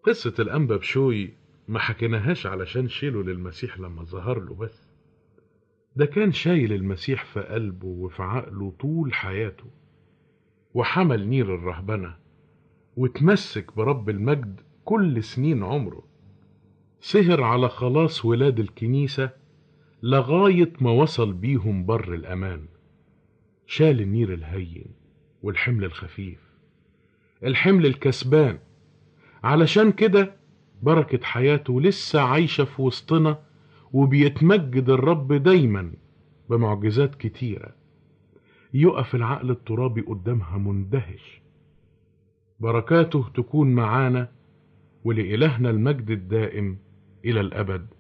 قصة الأنبا بشوي ما حكيناهاش علشان شيله للمسيح لما ظهر له بس ده كان شايل المسيح في قلبه وفي عقله طول حياته وحمل نير الرهبنة وتمسك برب المجد كل سنين عمره سهر على خلاص ولاد الكنيسة لغاية ما وصل بيهم بر الأمان شال النير الهين والحمل الخفيف الحمل الكسبان علشان كده بركة حياته لسه عايشة في وسطنا وبيتمجد الرب دايما بمعجزات كتيرة يقف العقل الترابي قدامها مندهش بركاته تكون معانا ولإلهنا المجد الدائم إلى الأبد